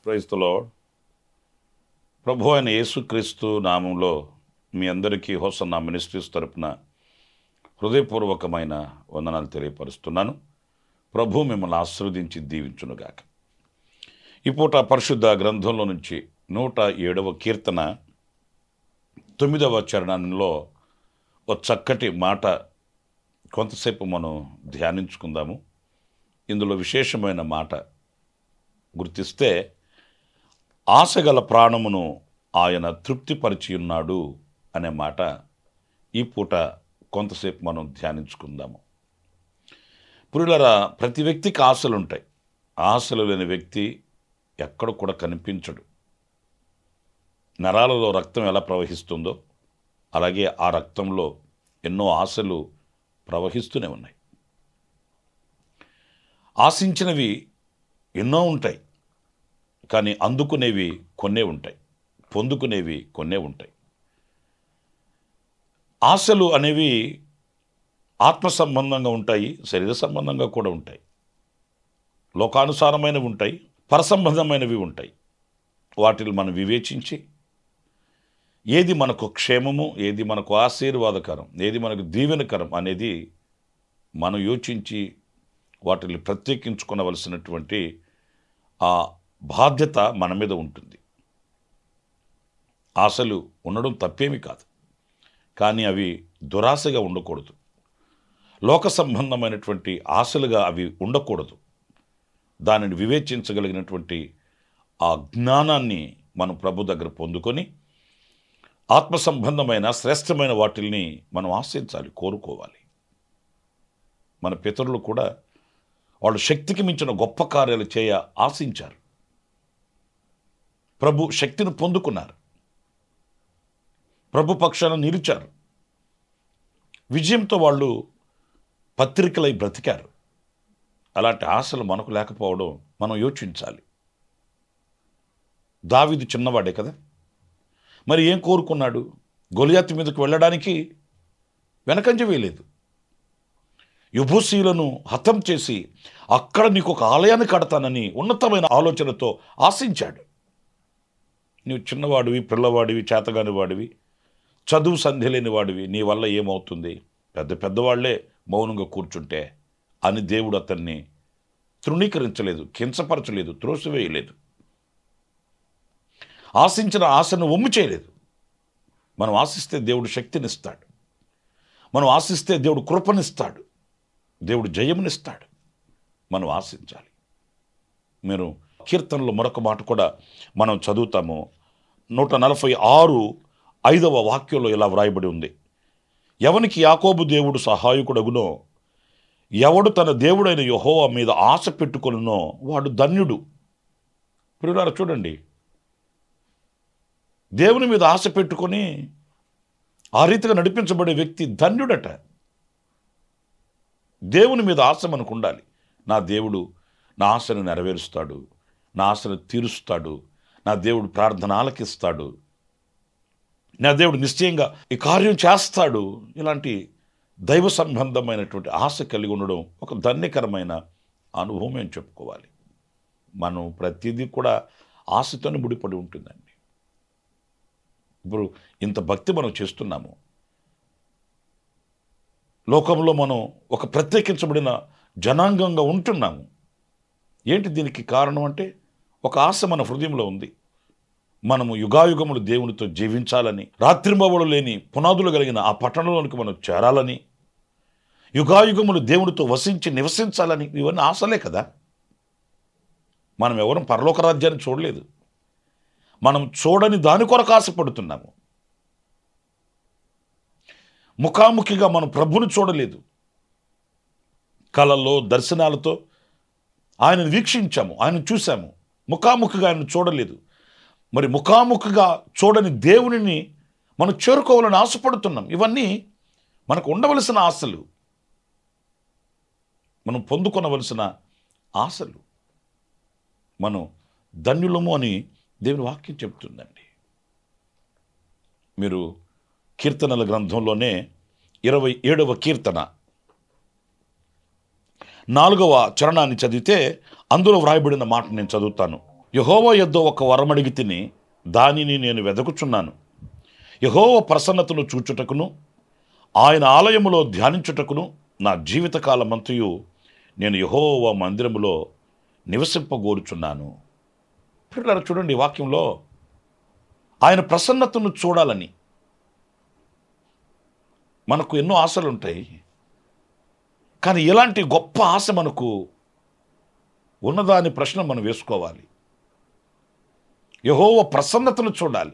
క్రైస్తలో ప్రభు అయిన యేసుక్రీస్తు నామంలో మీ అందరికీ హోసన్న మినిస్ట్రీస్ తరపున హృదయపూర్వకమైన వందనాలు తెలియపరుస్తున్నాను ప్రభు మిమ్మల్ని ఆశీర్వదించి దీవించునుగాక ఈ పూట పరిశుద్ధ గ్రంథంలో నుంచి నూట ఏడవ కీర్తన తొమ్మిదవ చరణంలో ఒక చక్కటి మాట కొంతసేపు మనం ధ్యానించుకుందాము ఇందులో విశేషమైన మాట గుర్తిస్తే ఆశగల ప్రాణమును ఆయన తృప్తిపరిచి ఉన్నాడు అనే మాట ఈ పూట కొంతసేపు మనం ధ్యానించుకుందాము పురులరా ప్రతి వ్యక్తికి ఆశలు ఉంటాయి ఆశలు లేని వ్యక్తి ఎక్కడ కూడా కనిపించడు నరాలలో రక్తం ఎలా ప్రవహిస్తుందో అలాగే ఆ రక్తంలో ఎన్నో ఆశలు ప్రవహిస్తూనే ఉన్నాయి ఆశించినవి ఎన్నో ఉంటాయి కానీ అందుకునేవి కొన్నే ఉంటాయి పొందుకునేవి కొన్నే ఉంటాయి ఆశలు అనేవి ఆత్మ సంబంధంగా ఉంటాయి శరీర సంబంధంగా కూడా ఉంటాయి లోకానుసారమైనవి ఉంటాయి పరసంబంధమైనవి ఉంటాయి వాటిని మనం వివేచించి ఏది మనకు క్షేమము ఏది మనకు ఆశీర్వాదకరం ఏది మనకు దీవెనకరం అనేది మనం యోచించి వాటిని ప్రత్యేకించుకోవలసినటువంటి ఆ బాధ్యత మన మీద ఉంటుంది ఆశలు ఉండడం తప్పేమీ కాదు కానీ అవి దురాశగా ఉండకూడదు లోక సంబంధమైనటువంటి ఆశలుగా అవి ఉండకూడదు దానిని వివేచించగలిగినటువంటి ఆ జ్ఞానాన్ని మనం ప్రభు దగ్గర పొందుకొని ఆత్మ సంబంధమైన శ్రేష్టమైన వాటిల్ని మనం ఆశించాలి కోరుకోవాలి మన పితరులు కూడా వాళ్ళు శక్తికి మించిన గొప్ప కార్యాలు చేయ ఆశించారు ప్రభు శక్తిని పొందుకున్నారు ప్రభు పక్షాన నిలిచారు విజయంతో వాళ్ళు పత్రికలై బ్రతికారు అలాంటి ఆశలు మనకు లేకపోవడం మనం యోచించాలి దావిది చిన్నవాడే కదా మరి ఏం కోరుకున్నాడు గొలియాతి మీదకు వెళ్ళడానికి వెనకంజ వేయలేదు యుభూసీలను హతం చేసి అక్కడ నీకు ఒక ఆలయాన్ని కడతానని ఉన్నతమైన ఆలోచనతో ఆశించాడు నీవు చిన్నవాడివి పిల్లవాడివి చేతగాని వాడివి చదువు సంధి లేని వాడివి నీ వల్ల ఏమవుతుంది పెద్ద పెద్దవాళ్లే మౌనంగా కూర్చుంటే అని దేవుడు అతన్ని తృణీకరించలేదు కించపరచలేదు త్రోసివేయలేదు ఆశించిన ఆశను ఒమ్ము చేయలేదు మనం ఆశిస్తే దేవుడు శక్తినిస్తాడు మనం ఆశిస్తే దేవుడు కృపనిస్తాడు దేవుడు జయమునిస్తాడు మనం ఆశించాలి మీరు కీర్తనలో మరొక మాట కూడా మనం చదువుతాము నూట నలభై ఆరు ఐదవ వాక్యంలో ఇలా వ్రాయబడి ఉంది ఎవనికి యాకోబు దేవుడు సహాయకుడగునో ఎవడు తన దేవుడైన యహోవా మీద ఆశ పెట్టుకొనునో వాడు ధన్యుడు ప్రియులారా చూడండి దేవుని మీద ఆశ పెట్టుకొని ఆ రీతిగా నడిపించబడే వ్యక్తి ధన్యుడట దేవుని మీద ఆశ మనకు ఉండాలి నా దేవుడు నా ఆశను నెరవేరుస్తాడు నా ఆశను తీరుస్తాడు నా దేవుడు ప్రార్థన ఆలకిస్తాడు నా దేవుడు నిశ్చయంగా ఈ కార్యం చేస్తాడు ఇలాంటి దైవ సంబంధమైనటువంటి ఆశ కలిగి ఉండడం ఒక ధన్యకరమైన అనుభవం అని చెప్పుకోవాలి మనం ప్రతిదీ కూడా ఆశతోనే ముడిపడి ఉంటుందండి ఇప్పుడు ఇంత భక్తి మనం చేస్తున్నాము లోకంలో మనం ఒక ప్రత్యేకించబడిన జనాంగంగా ఉంటున్నాము ఏంటి దీనికి కారణం అంటే ఒక ఆశ మన హృదయంలో ఉంది మనము యుగాయుగములు దేవునితో జీవించాలని రాత్రింబవడు లేని పునాదులు కలిగిన ఆ పట్టణంలోనికి మనం చేరాలని యుగాయుగములు దేవునితో వసించి నివసించాలని ఇవన్నీ ఆశలే కదా మనం ఎవరం పరలోక రాజ్యాన్ని చూడలేదు మనం చూడని దాని కొరకు ఆశపడుతున్నాము ముఖాముఖిగా మనం ప్రభుని చూడలేదు కళల్లో దర్శనాలతో ఆయనను వీక్షించాము ఆయన చూశాము ముఖాముఖిగా ఆయన చూడలేదు మరి ముఖాముఖిగా చూడని దేవునిని మనం చేరుకోవాలని ఆశపడుతున్నాం ఇవన్నీ మనకు ఉండవలసిన ఆశలు మనం పొందుకొనవలసిన ఆశలు మనం ధన్యులము అని దేవుని వాక్యం చెప్తుందండి మీరు కీర్తనల గ్రంథంలోనే ఇరవై ఏడవ కీర్తన నాలుగవ చరణాన్ని చదివితే అందులో వ్రాయబడిన మాట నేను చదువుతాను యహోవ యొద్ద ఒక వరమడిగి తిని దానిని నేను వెదకుచున్నాను యహోవ ప్రసన్నతను చూచుటకును ఆయన ఆలయములో ధ్యానించుటకును నా జీవితకాలమంతయు నేను యహోవ మందిరములో నివసింపగోరుచున్నాను పిల్లలు చూడండి ఈ వాక్యంలో ఆయన ప్రసన్నతను చూడాలని మనకు ఎన్నో ఆశలు ఉంటాయి కానీ ఇలాంటి గొప్ప ఆశ మనకు ఉన్నదా అని ప్రశ్న మనం వేసుకోవాలి యహోవ ప్రసన్నతను చూడాలి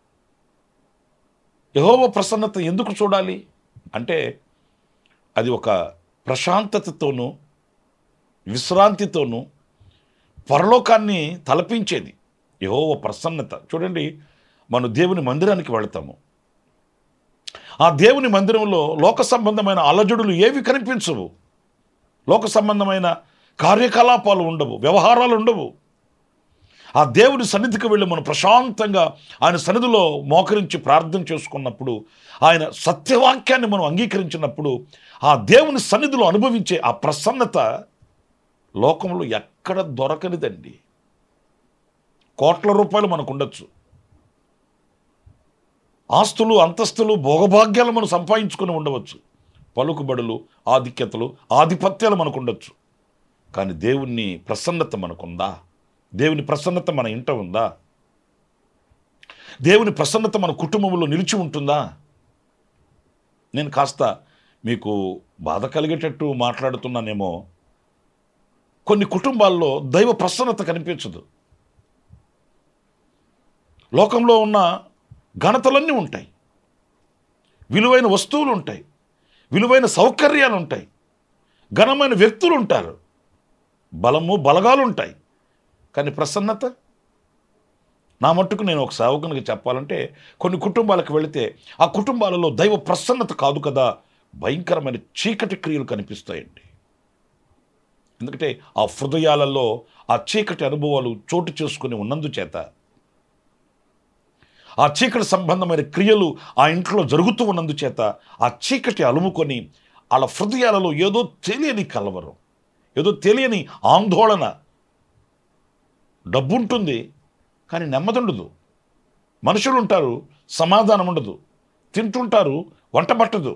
యహోవ ప్రసన్నత ఎందుకు చూడాలి అంటే అది ఒక ప్రశాంతతతోనూ విశ్రాంతితోనూ పరలోకాన్ని తలపించేది యహోవ ప్రసన్నత చూడండి మనం దేవుని మందిరానికి వెళతాము ఆ దేవుని మందిరంలో లోక సంబంధమైన అలజడులు ఏవి కనిపించవు లోక సంబంధమైన కార్యకలాపాలు ఉండవు వ్యవహారాలు ఉండవు ఆ దేవుని సన్నిధికి వెళ్ళి మనం ప్రశాంతంగా ఆయన సన్నిధిలో మోకరించి ప్రార్థన చేసుకున్నప్పుడు ఆయన సత్యవాక్యాన్ని మనం అంగీకరించినప్పుడు ఆ దేవుని సన్నిధిలో అనుభవించే ఆ ప్రసన్నత లోకంలో ఎక్కడ దొరకనిదండి కోట్ల రూపాయలు మనకు ఉండొచ్చు ఆస్తులు అంతస్తులు భోగభాగ్యాలు మనం సంపాదించుకొని ఉండవచ్చు పలుకుబడులు ఆధిక్యతలు ఆధిపత్యాలు మనకు ఉండొచ్చు కానీ దేవుని ప్రసన్నత మనకుందా దేవుని ప్రసన్నత మన ఇంట ఉందా దేవుని ప్రసన్నత మన కుటుంబంలో నిలిచి ఉంటుందా నేను కాస్త మీకు బాధ కలిగేటట్టు మాట్లాడుతున్నానేమో కొన్ని కుటుంబాల్లో దైవ ప్రసన్నత కనిపించదు లోకంలో ఉన్న ఘనతలన్నీ ఉంటాయి విలువైన వస్తువులు ఉంటాయి విలువైన సౌకర్యాలు ఉంటాయి ఘనమైన వ్యక్తులు ఉంటారు బలము బలగాలు ఉంటాయి కానీ ప్రసన్నత నా మట్టుకు నేను ఒక సేవకునికి చెప్పాలంటే కొన్ని కుటుంబాలకు వెళితే ఆ కుటుంబాలలో దైవ ప్రసన్నత కాదు కదా భయంకరమైన చీకటి క్రియలు కనిపిస్తాయండి ఎందుకంటే ఆ హృదయాలలో ఆ చీకటి అనుభవాలు చోటు చేసుకుని ఉన్నందుచేత ఆ చీకటి సంబంధమైన క్రియలు ఆ ఇంట్లో జరుగుతూ ఉన్నందుచేత ఆ చీకటి అలుముకొని వాళ్ళ హృదయాలలో ఏదో తెలియని కలవరం ఏదో తెలియని ఆందోళన డబ్బు ఉంటుంది కానీ నెమ్మది ఉండదు మనుషులు ఉంటారు సమాధానం ఉండదు తింటుంటారు వంట పట్టదు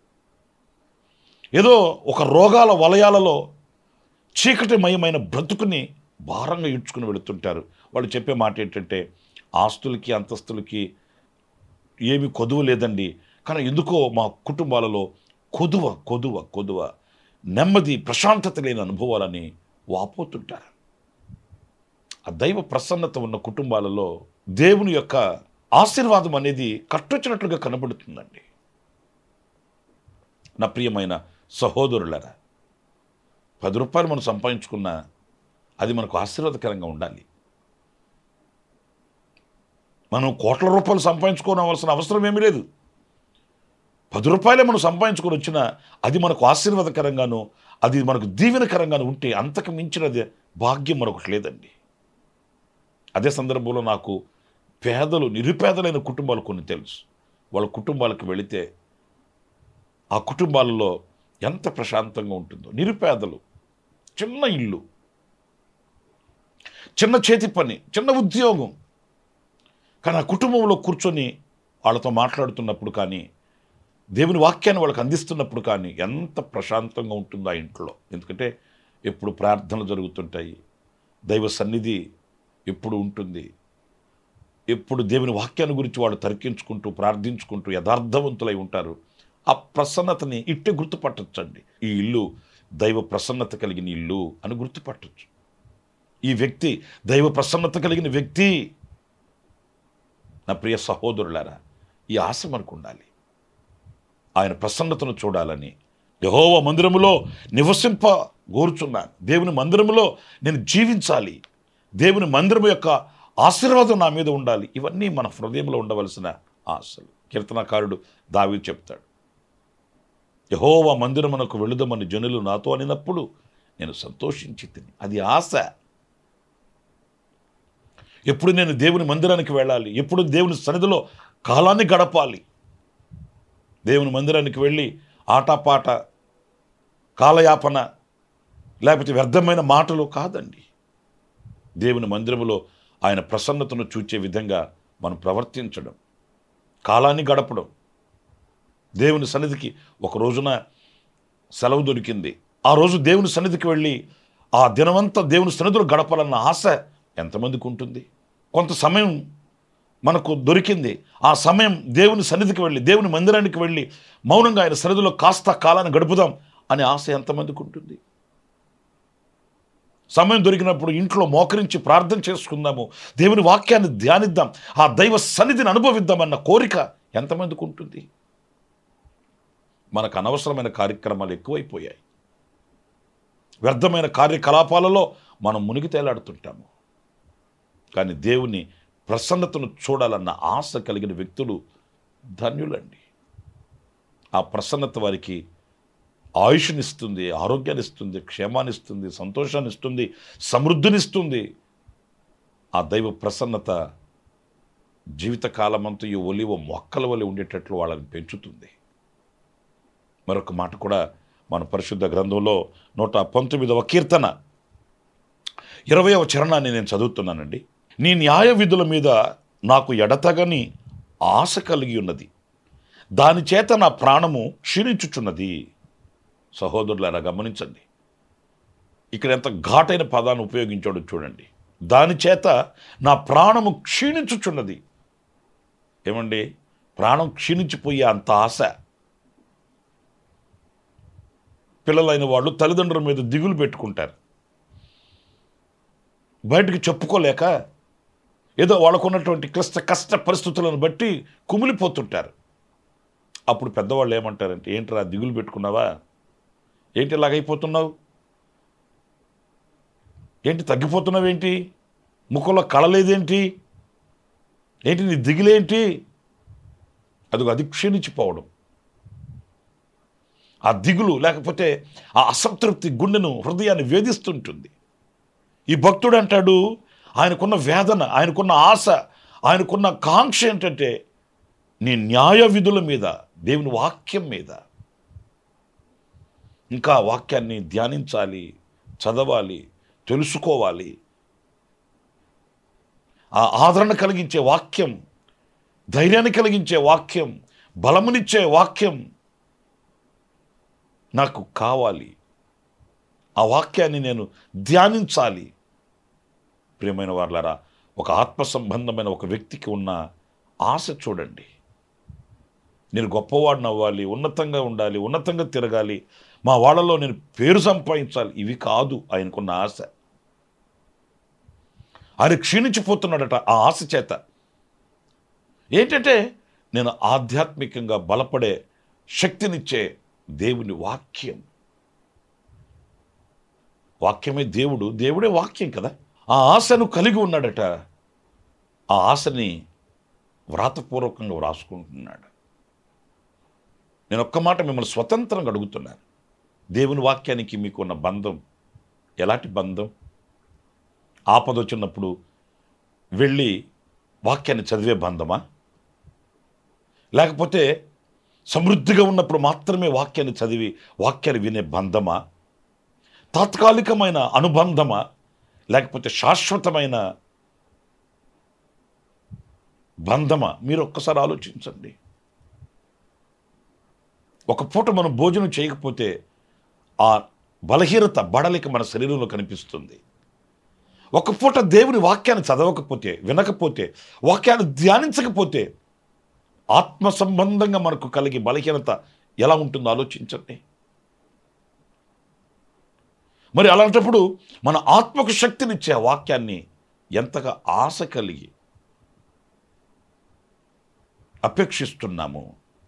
ఏదో ఒక రోగాల వలయాలలో చీకటిమయమైన బ్రతుకుని భారంగా ఇడ్చుకుని వెళుతుంటారు వాళ్ళు చెప్పే మాట ఏంటంటే ఆస్తులకి అంతస్తులకి ఏమి కొదువ లేదండి కానీ ఎందుకో మా కుటుంబాలలో కొదువ కొదువ కొదువ నెమ్మది ప్రశాంతత లేని అనుభవాలని వాపోతుంటారు ఆ దైవ ప్రసన్నత ఉన్న కుటుంబాలలో దేవుని యొక్క ఆశీర్వాదం అనేది కట్టొచ్చినట్లుగా కనబడుతుందండి నా ప్రియమైన సహోదరులరా పది రూపాయలు మనం సంపాదించుకున్నా అది మనకు ఆశీర్వాదకరంగా ఉండాలి మనం కోట్ల రూపాయలు సంపాదించుకోవలసిన అవసరం ఏమీ లేదు పది రూపాయలే మనం సంపాదించుకొని వచ్చినా అది మనకు ఆశీర్వాదకరంగాను అది మనకు దీవెనకరంగాను ఉంటే అంతకు మించినది భాగ్యం మరొకటి లేదండి అదే సందర్భంలో నాకు పేదలు నిరుపేదలైన కుటుంబాలు కొన్ని తెలుసు వాళ్ళ కుటుంబాలకు వెళితే ఆ కుటుంబాలలో ఎంత ప్రశాంతంగా ఉంటుందో నిరుపేదలు చిన్న ఇల్లు చిన్న చేతి పని చిన్న ఉద్యోగం కానీ ఆ కుటుంబంలో కూర్చొని వాళ్ళతో మాట్లాడుతున్నప్పుడు కానీ దేవుని వాక్యాన్ని వాళ్ళకి అందిస్తున్నప్పుడు కానీ ఎంత ప్రశాంతంగా ఉంటుందో ఆ ఇంట్లో ఎందుకంటే ఎప్పుడు ప్రార్థనలు జరుగుతుంటాయి దైవ సన్నిధి ఎప్పుడు ఉంటుంది ఎప్పుడు దేవుని వాక్యాన్ని గురించి వాళ్ళు తర్కించుకుంటూ ప్రార్థించుకుంటూ యథార్థవంతులై ఉంటారు ఆ ప్రసన్నతని ఇట్టే గుర్తుపట్టచ్చండి ఈ ఇల్లు దైవ ప్రసన్నత కలిగిన ఇల్లు అని గుర్తుపట్టచ్చు ఈ వ్యక్తి దైవ ప్రసన్నత కలిగిన వ్యక్తి నా ప్రియ సహోదరులారా ఈ ఆశ మనకు ఉండాలి ఆయన ప్రసన్నతను చూడాలని యహోవ మందిరములో నివసింప కోరుచున్నాను దేవుని మందిరములో నేను జీవించాలి దేవుని మందిరము యొక్క ఆశీర్వాదం నా మీద ఉండాలి ఇవన్నీ మన హృదయంలో ఉండవలసిన ఆశలు కీర్తనకారుడు దావి చెప్తాడు యహోవ మందిరమునకు వెళుదమని జనులు నాతో అనినప్పుడు నేను సంతోషించి తిని అది ఆశ ఎప్పుడు నేను దేవుని మందిరానికి వెళ్ళాలి ఎప్పుడు దేవుని సన్నిధిలో కాలాన్ని గడపాలి దేవుని మందిరానికి వెళ్ళి ఆటపాట కాలయాపన లేకపోతే వ్యర్థమైన మాటలు కాదండి దేవుని మందిరములో ఆయన ప్రసన్నతను చూచే విధంగా మనం ప్రవర్తించడం కాలాన్ని గడపడం దేవుని సన్నిధికి ఒక రోజున సెలవు దొరికింది ఆ రోజు దేవుని సన్నిధికి వెళ్ళి ఆ దినమంతా దేవుని సన్నిధిలో గడపాలన్న ఆశ ఎంతమందికి ఉంటుంది కొంత సమయం మనకు దొరికింది ఆ సమయం దేవుని సన్నిధికి వెళ్ళి దేవుని మందిరానికి వెళ్ళి మౌనంగా ఆయన సన్నిధిలో కాస్త కాలాన్ని గడుపుదాం అనే ఆశ ఎంతమందికి ఉంటుంది సమయం దొరికినప్పుడు ఇంట్లో మోకరించి ప్రార్థన చేసుకుందాము దేవుని వాక్యాన్ని ధ్యానిద్దాం ఆ దైవ సన్నిధిని అనుభవిద్దామన్న కోరిక ఎంతమందికి ఉంటుంది మనకు అనవసరమైన కార్యక్రమాలు ఎక్కువైపోయాయి వ్యర్థమైన కార్యకలాపాలలో మనం మునిగి తేలాడుతుంటాము కానీ దేవుని ప్రసన్నతను చూడాలన్న ఆశ కలిగిన వ్యక్తులు ధన్యులండి ఆ ప్రసన్నత వారికి ఆయుష్నిస్తుంది ఆరోగ్యాన్ని ఇస్తుంది క్షేమాన్ని ఇస్తుంది సంతోషాన్ని ఇస్తుంది సమృద్ధినిస్తుంది ఆ దైవ ప్రసన్నత జీవితకాలమంతా ఈ ఒలివ మొక్కల వలె ఉండేటట్లు వాళ్ళని పెంచుతుంది మరొక మాట కూడా మన పరిశుద్ధ గ్రంథంలో నూట పంతొమ్మిదవ కీర్తన ఇరవయవ చరణాన్ని నేను చదువుతున్నానండి నీ న్యాయ విధుల మీద నాకు ఎడతగని ఆశ కలిగి ఉన్నది దాని చేత నా ప్రాణము క్షీణించుచున్నది సహోదరులారా గమనించండి ఇక్కడ ఎంత ఘాటైన పదాన్ని ఉపయోగించాడో చూడండి దాని చేత నా ప్రాణము క్షీణించుచున్నది ఏమండి ప్రాణం క్షీణించిపోయే అంత ఆశ పిల్లలైన వాళ్ళు తల్లిదండ్రుల మీద దిగులు పెట్టుకుంటారు బయటకు చెప్పుకోలేక ఏదో వాళ్ళకున్నటువంటి క్లిష్ట కష్ట పరిస్థితులను బట్టి కుమిలిపోతుంటారు అప్పుడు పెద్దవాళ్ళు ఏమంటారంటే ఏంట్రా దిగులు పెట్టుకున్నావా ఏంటి ఇలాగైపోతున్నావు ఏంటి తగ్గిపోతున్నావేంటి ముఖంలో కళలేదేంటి ఏంటి నీ దిగులేంటి అది అది క్షీణించిపోవడం ఆ దిగులు లేకపోతే ఆ అసంతృప్తి గుండెను హృదయాన్ని వేధిస్తుంటుంది ఈ భక్తుడు అంటాడు ఆయనకున్న వేదన ఆయనకున్న ఆశ ఆయనకున్న కాంక్ష ఏంటంటే నీ న్యాయ విధుల మీద దేవుని వాక్యం మీద ఇంకా ఆ వాక్యాన్ని ధ్యానించాలి చదవాలి తెలుసుకోవాలి ఆ ఆదరణ కలిగించే వాక్యం ధైర్యాన్ని కలిగించే వాక్యం బలమునిచ్చే వాక్యం నాకు కావాలి ఆ వాక్యాన్ని నేను ధ్యానించాలి ప్రియమైన వాళ్ళారా ఒక ఆత్మ సంబంధమైన ఒక వ్యక్తికి ఉన్న ఆశ చూడండి నేను గొప్పవాడిని అవ్వాలి ఉన్నతంగా ఉండాలి ఉన్నతంగా తిరగాలి మా వాళ్ళలో నేను పేరు సంపాదించాలి ఇవి కాదు ఆయనకున్న ఆశ ఆయన క్షీణించిపోతున్నాడట ఆ ఆశ చేత ఏంటంటే నేను ఆధ్యాత్మికంగా బలపడే శక్తినిచ్చే దేవుని వాక్యం వాక్యమే దేవుడు దేవుడే వాక్యం కదా ఆ ఆశను కలిగి ఉన్నాడట ఆ ఆశని వ్రాతపూర్వకంగా వ్రాసుకుంటున్నాడు నేను ఒక్క మాట మిమ్మల్ని స్వతంత్రంగా అడుగుతున్నాను దేవుని వాక్యానికి మీకు ఉన్న బంధం ఎలాంటి బంధం ఆపద వచ్చినప్పుడు వెళ్ళి వాక్యాన్ని చదివే బంధమా లేకపోతే సమృద్ధిగా ఉన్నప్పుడు మాత్రమే వాక్యాన్ని చదివి వాక్యాన్ని వినే బంధమా తాత్కాలికమైన అనుబంధమా లేకపోతే శాశ్వతమైన బంధమా మీరు ఒక్కసారి ఆలోచించండి ఒక పూట మనం భోజనం చేయకపోతే ఆ బలహీనత బడలిక మన శరీరంలో కనిపిస్తుంది ఒక పూట దేవుని వాక్యాన్ని చదవకపోతే వినకపోతే వాక్యాన్ని ధ్యానించకపోతే ఆత్మ సంబంధంగా మనకు కలిగే బలహీనత ఎలా ఉంటుందో ఆలోచించండి మరి అలాంటప్పుడు మన ఆత్మకు శక్తినిచ్చే ఆ వాక్యాన్ని ఎంతగా ఆశ కలిగి అపేక్షిస్తున్నాము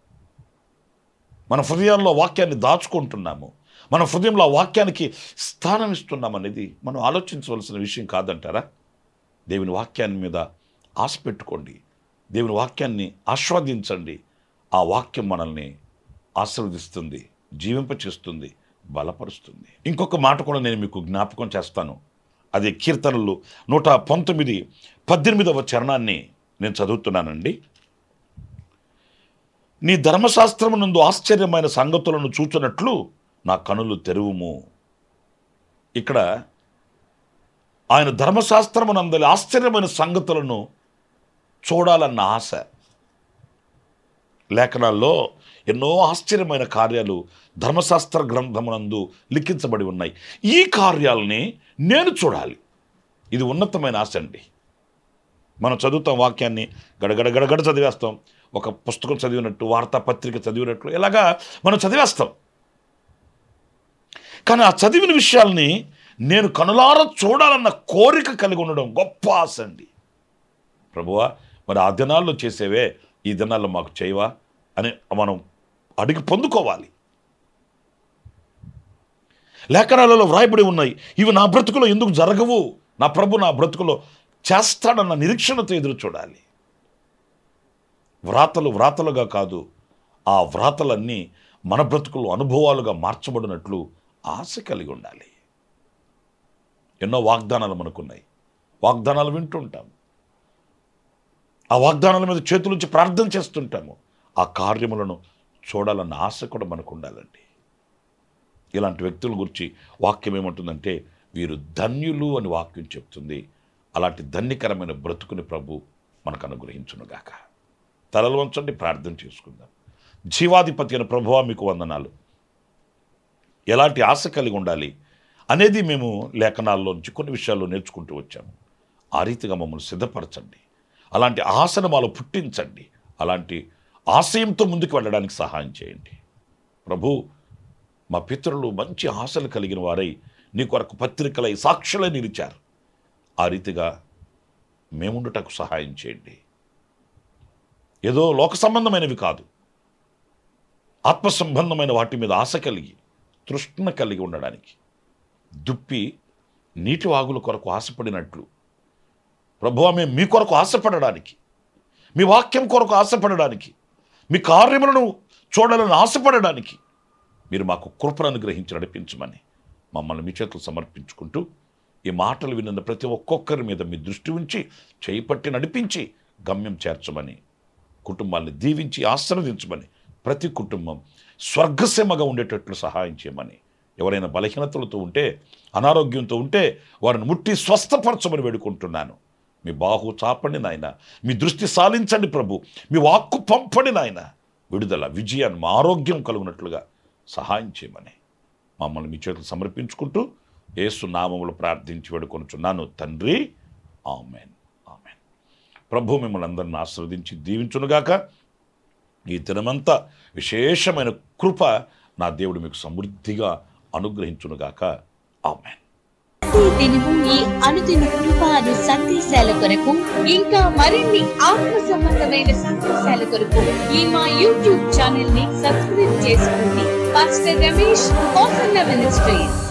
మన హృదయాల్లో వాక్యాన్ని దాచుకుంటున్నాము మన హృదయంలో ఆ వాక్యానికి స్థానం ఇస్తున్నాం అనేది మనం ఆలోచించవలసిన విషయం కాదంటారా దేవుని వాక్యాన్ని మీద ఆశ పెట్టుకోండి దేవుని వాక్యాన్ని ఆస్వాదించండి ఆ వాక్యం మనల్ని ఆశీర్వదిస్తుంది జీవింపచేస్తుంది బలపరుస్తుంది ఇంకొక మాట కూడా నేను మీకు జ్ఞాపకం చేస్తాను అది కీర్తనలు నూట పంతొమ్మిది పద్దెనిమిదవ చరణాన్ని నేను చదువుతున్నానండి నీ ధర్మశాస్త్రమునందు ఆశ్చర్యమైన సంగతులను చూచున్నట్లు నా కనులు తెరువుము ఇక్కడ ఆయన ధర్మశాస్త్రమునందలి ఆశ్చర్యమైన సంగతులను చూడాలన్న ఆశ లేఖనాల్లో ఎన్నో ఆశ్చర్యమైన కార్యాలు ధర్మశాస్త్ర గ్రంథమునందు లిఖించబడి ఉన్నాయి ఈ కార్యాలని నేను చూడాలి ఇది ఉన్నతమైన ఆశ అండి మనం చదువుతాం వాక్యాన్ని గడగడ గడగడ చదివేస్తాం ఒక పుస్తకం చదివినట్టు వార్తాపత్రిక చదివినట్లు ఇలాగా మనం చదివేస్తాం కానీ ఆ చదివిన విషయాల్ని నేను కనులార చూడాలన్న కోరిక కలిగి ఉండడం గొప్ప ఆశ అండి ప్రభువా మరి ఆ దినాల్లో చేసేవే ఈ దినాల్లో మాకు చేయవా అని మనం అడిగి పొందుకోవాలి లేఖనాలలో వ్రాయబడి ఉన్నాయి ఇవి నా బ్రతుకులో ఎందుకు జరగవు నా ప్రభు నా బ్రతుకులో చేస్తాడన్న నిరీక్షణతో ఎదురు చూడాలి వ్రాతలు వ్రాతలుగా కాదు ఆ వ్రాతలన్నీ మన బ్రతుకులు అనుభవాలుగా మార్చబడినట్లు ఆశ కలిగి ఉండాలి ఎన్నో వాగ్దానాలు మనకున్నాయి వాగ్దానాలు వింటుంటాం ఆ వాగ్దానాల మీద చేతులుంచి ప్రార్థన చేస్తుంటాము ఆ కార్యములను చూడాలన్న ఆశ కూడా మనకు ఉండాలండి ఇలాంటి వ్యక్తుల గురించి వాక్యం ఏమంటుందంటే వీరు ధన్యులు అని వాక్యం చెప్తుంది అలాంటి ధన్యకరమైన బ్రతుకుని ప్రభు మనకు అనుగ్రహించునుగాక తలలు వంచండి ప్రార్థన చేసుకుందాం జీవాధిపతి అయిన ప్రభువా మీకు వందనాలు ఎలాంటి ఆశ కలిగి ఉండాలి అనేది మేము లేఖనాల్లో నుంచి కొన్ని విషయాల్లో నేర్చుకుంటూ వచ్చాము ఆ రీతిగా మమ్మల్ని సిద్ధపరచండి అలాంటి ఆశను మాలో పుట్టించండి అలాంటి ఆశయంతో ముందుకు వెళ్ళడానికి సహాయం చేయండి ప్రభు మా పితరులు మంచి ఆశలు కలిగిన వారై నీ కొరకు పత్రికలై సాక్షులై నిలిచారు ఆ రీతిగా మేముండుటకు సహాయం చేయండి ఏదో లోక సంబంధమైనవి కాదు ఆత్మ సంబంధమైన వాటి మీద ఆశ కలిగి తృష్ణ కలిగి ఉండడానికి దుప్పి నీటి వాగుల కొరకు ఆశపడినట్లు ప్రభువా మేము మీ కొరకు ఆశపడడానికి మీ వాక్యం కొరకు ఆశపడడానికి మీ కార్యములను చూడాలని ఆశపడడానికి మీరు మాకు కృపను అనుగ్రహించి నడిపించమని మమ్మల్ని మీ చేతులు సమర్పించుకుంటూ ఈ మాటలు విన్న ప్రతి ఒక్కొక్కరి మీద మీ దృష్టి ఉంచి చేయి పట్టి నడిపించి గమ్యం చేర్చమని కుటుంబాన్ని దీవించి ఆశీర్వదించమని ప్రతి కుటుంబం స్వర్గసీమగా ఉండేటట్లు సహాయం చేయమని ఎవరైనా బలహీనతలతో ఉంటే అనారోగ్యంతో ఉంటే వారిని ముట్టి స్వస్థపరచమని వేడుకుంటున్నాను మీ బాహు చాపండి నాయన మీ దృష్టి సాలించండి ప్రభు మీ వాక్కు పంపండి నాయన విడుదల విజయాన్ని మా ఆరోగ్యం కలుగునట్లుగా సహాయం చేయమని మమ్మల్ని మీ చేతులు సమర్పించుకుంటూ యేసు నామములు ప్రార్థించి వేడుకొనుచున్నాను తండ్రి ఆమెన్ ఆమెన్ ప్రభు మిమ్మల్ని అందరిని ఆశీర్వదించి దీవించునుగాక ఈ దినమంతా విశేషమైన కృప నా దేవుడు మీకు సమృద్ధిగా అనుగ్రహించునుగాక ఆమెన్ ప్రతి దినము ఈ అనుదిన కృప అను సందేశాల కొరకు ఇంకా మరిన్ని ఆత్మ సంబంధమైన సందేశాల కొరకు ఈ మా యూట్యూబ్ ఛానల్ ని సబ్స్క్రైబ్ చేసుకోండి పాస్టర్ రమేష్ కోసన్న మినిస్ట్రీస్